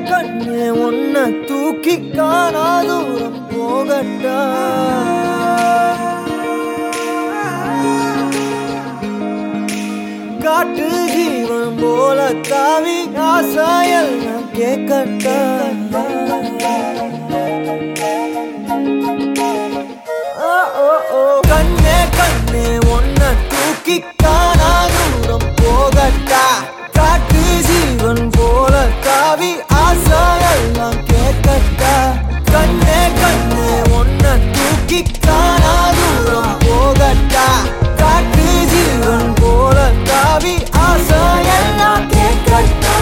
கண்ணே உன்னை தூக்கி காணா தூரம் போகட்டா காட்டு ஜீவன் போல தாவி ஆசாயல் நான் கேட்கட்டா ஓ, ஓ, ஓ. கண்ணே கண்ணே உன்னை தூக்கி காணா தூரம் போகட்டா காட்டு ஜீவன் போல தாவி ஆசாயெல்லாம் கேட்கட்டா கண்ணே கண்ணே உன்னை தூக்கி காணா தூரம் போகட்டா காட்டு ஜீவன் போல தாவி ஆசாயெல்லாம் கேட்கட்டா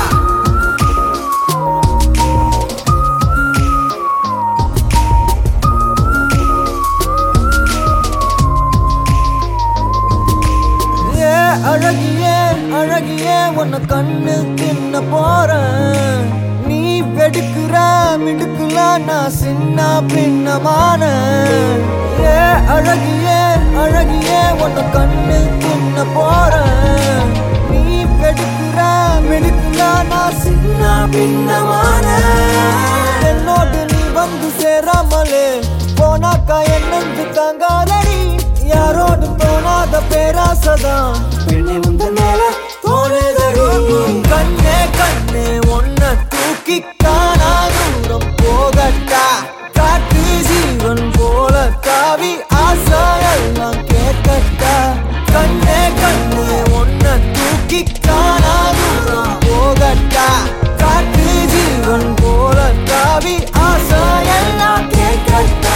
ஏ அழகியே அழகியே உன்னை கண்ணு தின்ன போறேன் நீ வெடுக்குற மிடுக்குல நான் சின்ன பின்னமான ஏ அழகியே அழகியே உன்னை கண்ணு தின்ன போறேன் நீ வெடுக்குற மிடுக்குல நான் சின்ன பின்னமான என்னோடு நீ வந்து சேராமலே போனாக்கா என் நெஞ்சு தாங்காதடி யாரோடு தோணாத பேராசதான் பெண்ணே உந்த மேல தோணுதடி கண்ணே கண்ணே உன்னை தூக்கி காணா தூரம் போகட்டா காட்டு ஜீவன் போல தாவி ஆசாயெல்லாம் கேட்கட்டா கண்ணே கண்ணே உன்னை தூக்கி காணா தூரம் போகட்டா காட்டு ஜீவன் போல தாவி ஆசாயெல்லாம் கேட்கட்டா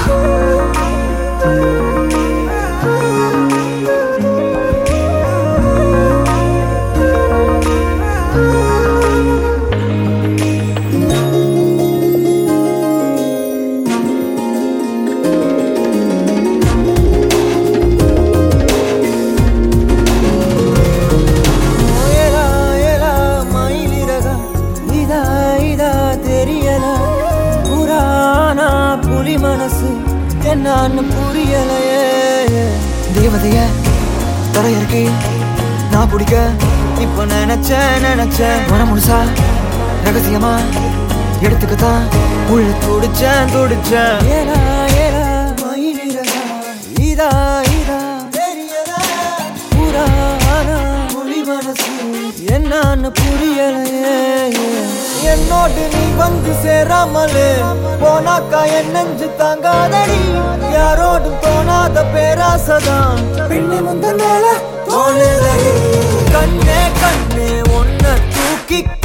ஏலா ஏலா மயிலிறகா இதா இதா தெரியல புராணா புலி மனசு என்னன்னு புரியலையே தேவதைய தரையிறக்கி நான் பிடிக்க இப்ப நினைச்சேன் நினைச்சேன் மனம் முழுசா ரகசியமா எடுத்துக்கத்தான் உள்ள துடிச்சேன் துடிச்சேன் ஏலா ஏலா மயிலிறகா இதா இதா தெரியல புராணா புலி மனசு என்னன்னு புரியலையே என்னோடு நீ வந்து சேராமலே போனாக்கா என் நெஞ்சு தாங்காதடி யாரோடும் தோணாத பேராசதான் பெண்ணை முந்த மேல தோணுதடி கண்ணே கண்ணே உன்னை தூக்கி